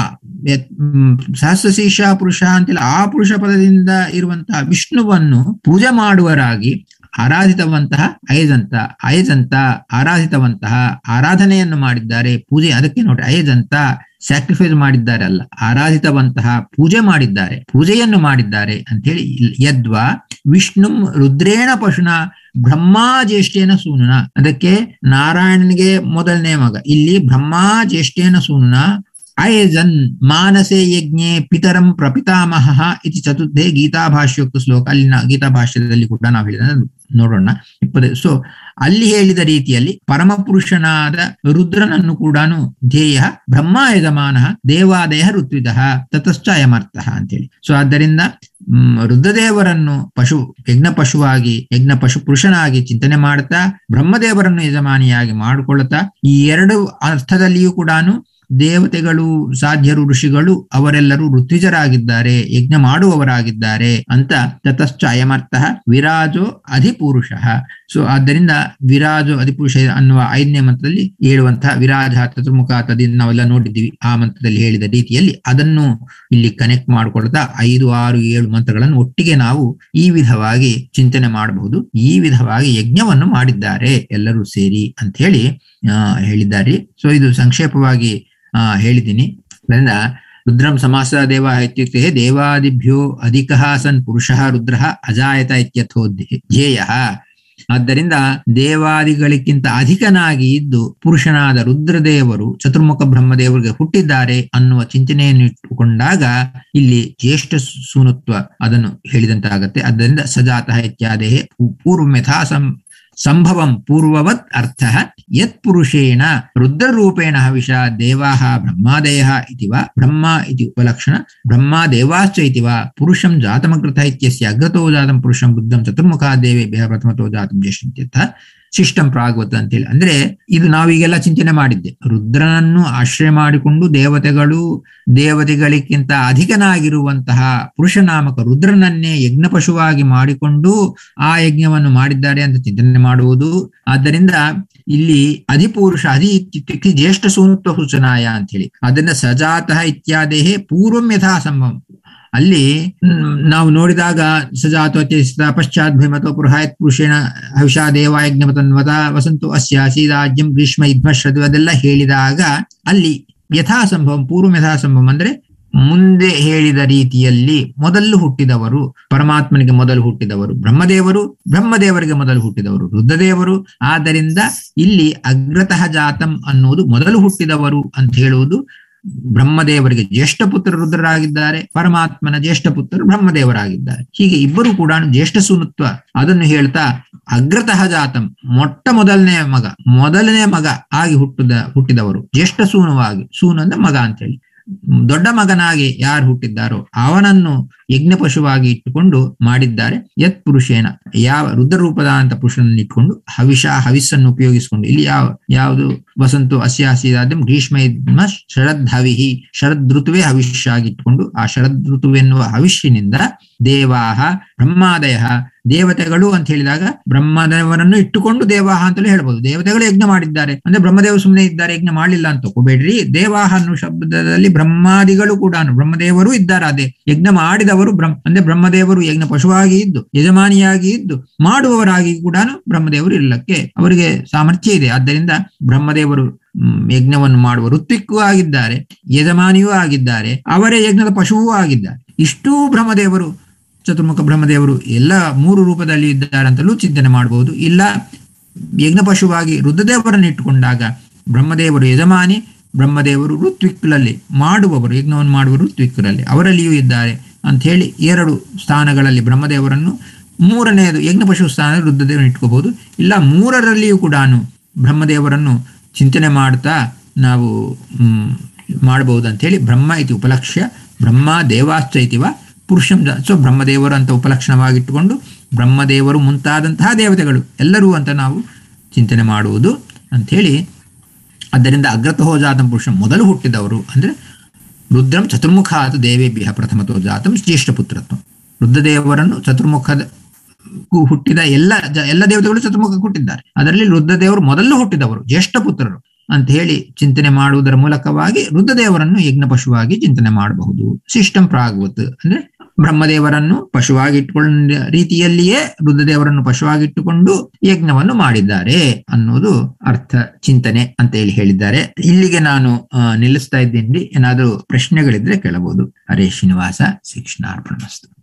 ಸಹಸ್ರಶೀರ್ಷ ಪುರುಷ ಅಂತೇಳಿ ಆ ಪುರುಷ ಪದದಿಂದ ಇರುವಂತಹ ವಿಷ್ಣುವನ್ನು ಪೂಜೆ ಮಾಡುವರಾಗಿ ಆರಾಧಿತವಂತಹ ಐದಂತ ಐದಂತ ಆರಾಧಿತವಂತಹ ಆರಾಧನೆಯನ್ನು ಮಾಡಿದ್ದಾರೆ ಪೂಜೆ ಅದಕ್ಕೆ ನೋಡಿ ಐದಂತ ಸ್ಯಾಕ್ರಿಫೈಸ್ ಮಾಡಿದ್ದಾರೆ ಅಲ್ಲ ಆರಾಧಿತವಂತಹ ಪೂಜೆ ಮಾಡಿದ್ದಾರೆ ಪೂಜೆಯನ್ನು ಮಾಡಿದ್ದಾರೆ ಅಂತೇಳಿ ಯದ್ವಾ ವಿಷ್ಣು ರುದ್ರೇಣ ಪಶುನ ಬ್ರಹ್ಮಾ ಜ್ಯೇಷ್ಠೇನ ಸೂನುನ ಅದಕ್ಕೆ ನಾರಾಯಣನಿಗೆ ಮೊದಲನೇ ಮಗ ಇಲ್ಲಿ ಬ್ರಹ್ಮಾ ಜ್ಯೇಷ್ಠೇನ ಸೂನುನ ಅಯಜನ್ ಮಾನಸೆ ಯಜ್ಞೆ ಪಿತರಂ ಪ್ರಪಿತಾಮಹ ಇತಿ ಚತುರ್ಥೆ ಗೀತಾಭಾಷ್ಯೋಕ್ತ ಶ್ಲೋಕ ಅಲ್ಲಿನ ಗೀತಾಭಾಷ್ಯದಲ್ಲಿ ಕೂಡ ನಾವು ಹೇಳಿದ ನೋಡೋಣ ಇಪ್ಪತ್ತೈ ಸೊ ಅಲ್ಲಿ ಹೇಳಿದ ರೀತಿಯಲ್ಲಿ ಪರಮಪುರುಷನಾದ ರುದ್ರನನ್ನು ಕೂಡ ಧ್ಯೇಯ ಬ್ರಹ್ಮ ಯಜಮಾನ ದೇವಾದಯ ಋತ್ವಿದ ತತಶ್ಚ ಅಯಮರ್ಥ ಅಂತೇಳಿ ಸೊ ಆದ್ದರಿಂದ ಹ್ಮ್ ರುದ್ರದೇವರನ್ನು ಪಶು ಯಜ್ಞ ಪಶುವಾಗಿ ಯಜ್ಞ ಪಶು ಪುರುಷನಾಗಿ ಚಿಂತನೆ ಮಾಡ್ತಾ ಬ್ರಹ್ಮದೇವರನ್ನು ಯಜಮಾನಿಯಾಗಿ ಮಾಡಿಕೊಳ್ಳುತ್ತಾ ಈ ಎರಡು ಅರ್ಥದಲ್ಲಿಯೂ ಕೂಡ ದೇವತೆಗಳು ಸಾಧ್ಯರು ಋಷಿಗಳು ಅವರೆಲ್ಲರೂ ಋತ್ವಿಜರಾಗಿದ್ದಾರೆ ಯಜ್ಞ ಮಾಡುವವರಾಗಿದ್ದಾರೆ ಅಂತ ತತಶ್ಚ ಅಯಮರ್ಥ ವಿರಾಜೋ ಅಧಿಪುರುಷ ಸೊ ಆದ್ದರಿಂದ ವಿರಾಜೋ ಅಧಿಪುರುಷ ಅನ್ನುವ ಐದನೇ ಮಂತ್ರದಲ್ಲಿ ಹೇಳುವಂತಹ ವಿರಾಜ ಚತುರ್ಮುಖ ತದಿಂದ ನಾವೆಲ್ಲ ನೋಡಿದ್ದೀವಿ ಆ ಮಂತ್ರದಲ್ಲಿ ಹೇಳಿದ ರೀತಿಯಲ್ಲಿ ಅದನ್ನು ಇಲ್ಲಿ ಕನೆಕ್ಟ್ ಮಾಡಿಕೊಳ್ತಾ ಐದು ಆರು ಏಳು ಮಂತ್ರಗಳನ್ನು ಒಟ್ಟಿಗೆ ನಾವು ಈ ವಿಧವಾಗಿ ಚಿಂತನೆ ಮಾಡಬಹುದು ಈ ವಿಧವಾಗಿ ಯಜ್ಞವನ್ನು ಮಾಡಿದ್ದಾರೆ ಎಲ್ಲರೂ ಸೇರಿ ಅಂತ ಹೇಳಿ ಆ ಹೇಳಿದ್ದಾರೆ ಸೊ ಇದು ಸಂಕ್ಷೇಪವಾಗಿ ಆ ಹೇಳಿದ್ದೀನಿ ಅದರಿಂದ ರುದ್ರಂ ಸಮಾಸ ದೇವ ಇತ್ಯುಕ್ತೆ ದೇವಾದಿಭ್ಯೋ ಅಧಿಕ ಸನ್ ಪುರುಷ ರುದ್ರ ಅಜಾಯತ ಇತ್ಯಥೋಧ್ಯೆ ಧ್ಯೇಯ ಆದ್ದರಿಂದ ದೇವಾದಿಗಳಿಗಿಂತ ಅಧಿಕನಾಗಿ ಇದ್ದು ಪುರುಷನಾದ ರುದ್ರದೇವರು ಚತುರ್ಮುಖ ಬ್ರಹ್ಮದೇವರಿಗೆ ಹುಟ್ಟಿದ್ದಾರೆ ಅನ್ನುವ ಚಿಂತನೆಯನ್ನು ಇಟ್ಟುಕೊಂಡಾಗ ಇಲ್ಲಿ ಜ್ಯೇಷ್ಠ ಸೂನುತ್ವ ಅದನ್ನು ಹೇಳಿದಂತಾಗತ್ತೆ ಆದ್ದರಿಂದ ಸಜಾತ ಇತ್ಯಾದೇ ಪೂರ್ವಮೆಥಾ ಸಂ ಸಂಭವಂ ಪೂರ್ವವತ್ ಅರ್ಥ ಯತ್ ಪುರುಷೇಣ ರುದ್ರರೂಪೇಣ ಹವಿಷ ದೇವಾಹ ಬ್ರಹ್ಮಾದಯ ಇತಿ ವಾ ಬ್ರಹ್ಮ ಇತಿ ಉಪಲಕ್ಷಣ ಬ್ರಹ್ಮ ದೇವಾಶ್ಚ ಇತಿ ವಾ ಪುರುಷಂ ಜಾತಮಕೃತ ಇತ್ಯಸ್ಯ ಅಗ್ರತೋ ಜಾತಂ ಪುರುಷಂ ಬುದ್ಧಂ ಚತುರ್ಮುಖ ದೇವೇಭ್ಯ ಪ್ರಥಮತೋ ಜಾತಂ ಜ್ಯೇಷ್ಠ ಶಿಷ್ಟಂ ಪ್ರಾಗ್ವತ್ ಅಂತೇಳಿ ಅಂದ್ರೆ ಇದು ನಾವೀಗೆಲ್ಲ ಚಿಂತನೆ ಮಾಡಿದ್ದೆ ರುದ್ರನನ್ನು ಆಶ್ರಯ ಮಾಡಿಕೊಂಡು ದೇವತೆಗಳು ದೇವತೆಗಳಿಗಿಂತ ಅಧಿಕನಾಗಿರುವಂತಹ ಪುರುಷನಾಮಕ ರುದ್ರನನ್ನೇ ಯಜ್ಞ ಪಶುವಾಗಿ ಮಾಡಿಕೊಂಡು ಆ ಯಜ್ಞವನ್ನು ಮಾಡಿದ್ದಾರೆ ಅಂತ ಚಿಂತನೆ ಮಾಡುವುದು ಆದ್ದರಿಂದ ಇಲ್ಲಿ ಅಧಿಪುರುಷ ಅಧಿ ಇತ್ಯುಕ್ತಿ ಜ್ಯೇಷ್ಠ ಸೂನುತ್ವ ಸೂಚನಾಯ ಅಂತ ಹೇಳಿ ಅದನ್ನ ಸಜಾತಃ ಇತ್ಯಾದೇಹೇ ಪೂರ್ವಂ ಯಥಾ ಸಂಭವ ಅಲ್ಲಿ ನಾವು ನೋಡಿದಾಗ ಸಜಾತು ಅತ್ಯಸ್ತ ಪಶ್ಚಾತ್ ಭೀಮತೋ ಪುರಹಾಯತ್ ಪುರುಷೇಣ ಹವಿಷಾ ದೇವಾಯಜ್ಞಮತನ್ವತ ವಸಂತು ಅಸ್ಯ ಸೀದಾಜ್ಯಂ ಗ್ರೀಷ್ಮ ಇದ್ಮಶ್ರದು ಅದೆಲ್ಲ ಹೇಳಿದಾಗ ಅಲ್ಲಿ ಯಥಾ ಸಂಭವಂ ಪೂರ್ವ ಯಥಾ ಸಂಭವಂ ಅಂದ್ರೆ ಮುಂದೆ ಹೇಳಿದ ರೀತಿಯಲ್ಲಿ ಮೊದಲು ಹುಟ್ಟಿದವರು ಪರಮಾತ್ಮನಿಗೆ ಮೊದಲು ಹುಟ್ಟಿದವರು ಬ್ರಹ್ಮದೇವರು ಬ್ರಹ್ಮದೇವರಿಗೆ ಮೊದಲು ಹುಟ್ಟಿದವರು ರುದ್ರದೇವರು ಆದ್ದರಿಂದ ಇಲ್ಲಿ ಅಗ್ರತಃ ಜಾತಂ ಅನ್ನುವುದು ಮೊದಲು ಹುಟ್ಟಿದವರು ಅಂತ ಹೇಳುವುದು ಬ್ರಹ್ಮದೇವರಿಗೆ ಜ್ಯೇಷ್ಠ ಪುತ್ರ ರುದ್ರರಾಗಿದ್ದಾರೆ ಪರಮಾತ್ಮನ ಜ್ಯೇಷ್ಠ ಪುತ್ರರು ಬ್ರಹ್ಮದೇವರಾಗಿದ್ದಾರೆ ಹೀಗೆ ಇಬ್ಬರು ಕೂಡ ಜ್ಯೇಷ್ಠ ಸುನುತ್ವ ಅದನ್ನು ಹೇಳ್ತಾ ಅಗ್ರತಃ ಜಾತಂ ಮೊಟ್ಟ ಮೊದಲನೇ ಮಗ ಮೊದಲನೇ ಮಗ ಆಗಿ ಹುಟ್ಟಿದ ಹುಟ್ಟಿದವರು ಜ್ಯೇಷ್ಠ ಸೂನುವಾಗಿ ಸೂನು ಅಂದ್ರೆ ಮಗ ಅಂತೇಳಿ ದೊಡ್ಡ ಮಗನಾಗಿ ಯಾರು ಹುಟ್ಟಿದ್ದಾರೋ ಅವನನ್ನು ಯಜ್ಞ ಪಶುವಾಗಿ ಇಟ್ಟುಕೊಂಡು ಮಾಡಿದ್ದಾರೆ ಯತ್ ಪುರುಷೇನ ಯಾವ ರುದ್ರರೂಪದ ಅಂತ ಪುರುಷನನ್ನು ಇಟ್ಕೊಂಡು ಹವಿಷ ಹವಿಸ್ಸನ್ನು ಉಪಯೋಗಿಸಿಕೊಂಡು ಇಲ್ಲಿ ಯಾವ ಯಾವುದು ವಸಂತು ಅಸ್ಯಾಸಿದಾದ್ಯಂ ಗ್ರೀಷ್ಮ ಇದ್ಮ ಶರದ್ ಹವಿಹಿ ಶರದ್ ಋತುವೆ ಹವಿಷ್ಯಾಗಿ ಇಟ್ಕೊಂಡು ಆ ಶರದ್ ಋತುವೆನ್ನುವ ಹವಿಷ್ಯನಿಂದ ದೇವಾಹ ಬ್ರಹ್ಮಾದಯ ದೇವತೆಗಳು ಅಂತ ಹೇಳಿದಾಗ ಬ್ರಹ್ಮದೇವರನ್ನು ಇಟ್ಟುಕೊಂಡು ದೇವಾಹ ಅಂತಲೂ ಹೇಳ್ಬೋದು ದೇವತೆಗಳು ಯಜ್ಞ ಮಾಡಿದ್ದಾರೆ ಅಂದ್ರೆ ಬ್ರಹ್ಮದೇವರು ಸುಮ್ಮನೆ ಇದ್ದಾರೆ ಯಜ್ಞ ಮಾಡಲಿಲ್ಲ ಅಂತ ತಗೋಬೇಡ್ರಿ ದೇವಾಹ ಅನ್ನೋ ಶಬ್ದದಲ್ಲಿ ಬ್ರಹ್ಮಾದಿಗಳು ಕೂಡ ಬ್ರಹ್ಮದೇವರು ಇದ್ದಾರೆ ಅದೇ ಯಜ್ಞ ಮಾಡಿದವರು ಬ್ರಹ್ಮ ಅಂದ್ರೆ ಬ್ರಹ್ಮದೇವರು ಯಜ್ಞ ಪಶುವಾಗಿ ಇದ್ದು ಯಜಮಾನಿಯಾಗಿ ಇದ್ದು ಮಾಡುವವರಾಗಿ ಕೂಡ ಬ್ರಹ್ಮದೇವರು ಇರ್ಲಕ್ಕೆ ಅವರಿಗೆ ಸಾಮರ್ಥ್ಯ ಇದೆ ಆದ್ದರಿಂದ ಬ್ರಹ್ಮದೇವರು ಯಜ್ಞವನ್ನು ಮಾಡುವ ಋತ್ವಿಕ್ಕೂ ಆಗಿದ್ದಾರೆ ಯಜಮಾನಿಯೂ ಆಗಿದ್ದಾರೆ ಅವರೇ ಯಜ್ಞದ ಪಶುವೂ ಆಗಿದ್ದಾರೆ ಇಷ್ಟೂ ಬ್ರಹ್ಮದೇವರು ಚತುರ್ಮುಖ ಬ್ರಹ್ಮದೇವರು ಎಲ್ಲ ಮೂರು ರೂಪದಲ್ಲಿ ಇದ್ದಾರೆ ಅಂತಲೂ ಚಿಂತನೆ ಮಾಡಬಹುದು ಇಲ್ಲ ಯಜ್ಞ ಪಶುವಾಗಿ ರುದ್ರದೇವರನ್ನು ಇಟ್ಟುಕೊಂಡಾಗ ಬ್ರಹ್ಮದೇವರು ಯಜಮಾನಿ ಬ್ರಹ್ಮದೇವರು ಋತ್ವಿಕ್ಗಳಲ್ಲಿ ಮಾಡುವವರು ಯಜ್ಞವನ್ನು ಮಾಡುವ ಋತ್ವಿಕ್ಕರಲ್ಲಿ ಅವರಲ್ಲಿಯೂ ಇದ್ದಾರೆ ಅಂತ ಹೇಳಿ ಎರಡು ಸ್ಥಾನಗಳಲ್ಲಿ ಬ್ರಹ್ಮದೇವರನ್ನು ಮೂರನೆಯದು ಯಜ್ಞ ಪಶು ಸ್ಥಾನ ರುದ್ರದೇವರನ್ನು ಇಟ್ಕೋಬಹುದು ಇಲ್ಲ ಮೂರರಲ್ಲಿಯೂ ಕೂಡ ಬ್ರಹ್ಮದೇವರನ್ನು ಚಿಂತನೆ ಮಾಡ್ತಾ ನಾವು ಮಾಡಬಹುದು ಅಂತ ಹೇಳಿ ಬ್ರಹ್ಮ ಇತಿ ಉಪಲಕ್ಷ್ಯ ಬ್ರಹ್ಮ ದೇವಾಶ್ಚ ಇತಿವ ಪುರುಷಂ ಸೊ ಬ್ರಹ್ಮದೇವರು ಅಂತ ಉಪಲಕ್ಷಣವಾಗಿಟ್ಟುಕೊಂಡು ಬ್ರಹ್ಮದೇವರು ಮುಂತಾದಂತಹ ದೇವತೆಗಳು ಎಲ್ಲರೂ ಅಂತ ನಾವು ಚಿಂತನೆ ಮಾಡುವುದು ಅಂಥೇಳಿ ಆದ್ದರಿಂದ ಅಗ್ರತಹೋ ಜಾತಂ ಪುರುಷ ಮೊದಲು ಹುಟ್ಟಿದವರು ಅಂದ್ರೆ ರುದ್ರಂ ಚತುರ್ಮುಖಾತ್ ದೇವೇಭ್ಯ ಪ್ರಥಮತೋ ಜಾತಂ ಜ್ಯೇಷ್ಠ ಪುತ್ರತ್ವ ರುದ್ರದೇವರನ್ನು ಚತುರ್ಮುಖದ ಹುಟ್ಟಿದ ಎಲ್ಲ ಎಲ್ಲ ದೇವತೆಗಳು ಚತುರ್ಮುಖಕ್ಕೆ ಹುಟ್ಟಿದ್ದಾರೆ ಅದರಲ್ಲಿ ರುದ್ರದೇವರು ಮೊದಲು ಹುಟ್ಟಿದವರು ಜ್ಯೇಷ್ಠ ಪುತ್ರರು ಅಂತ ಹೇಳಿ ಚಿಂತನೆ ಮಾಡುವುದರ ಮೂಲಕವಾಗಿ ರುದ್ರದೇವರನ್ನು ಯಜ್ಞ ಪಶುವಾಗಿ ಚಿಂತನೆ ಮಾಡಬಹುದು ಸಿಸ್ಟಮ್ ಪ್ರಾಗ್ವತ್ ಅಂದ್ರೆ ಬ್ರಹ್ಮದೇವರನ್ನು ಪಶುವಾಗಿ ಇಟ್ಟುಕೊಂಡ ರೀತಿಯಲ್ಲಿಯೇ ರುದ್ರದೇವರನ್ನು ಪಶುವಾಗಿ ಇಟ್ಟುಕೊಂಡು ಯಜ್ಞವನ್ನು ಮಾಡಿದ್ದಾರೆ ಅನ್ನೋದು ಅರ್ಥ ಚಿಂತನೆ ಅಂತ ಹೇಳಿ ಹೇಳಿದ್ದಾರೆ ಇಲ್ಲಿಗೆ ನಾನು ನಿಲ್ಲಿಸ್ತಾ ಇದ್ದೀನಿ ಏನಾದರೂ ಪ್ರಶ್ನೆಗಳಿದ್ರೆ ಕೇಳಬಹುದು ಹರೇ ಶ್ರೀನಿವಾಸ ಶ್ರೀಕೃಷ್ಣಾರ್ಪಣಮಸ್ತು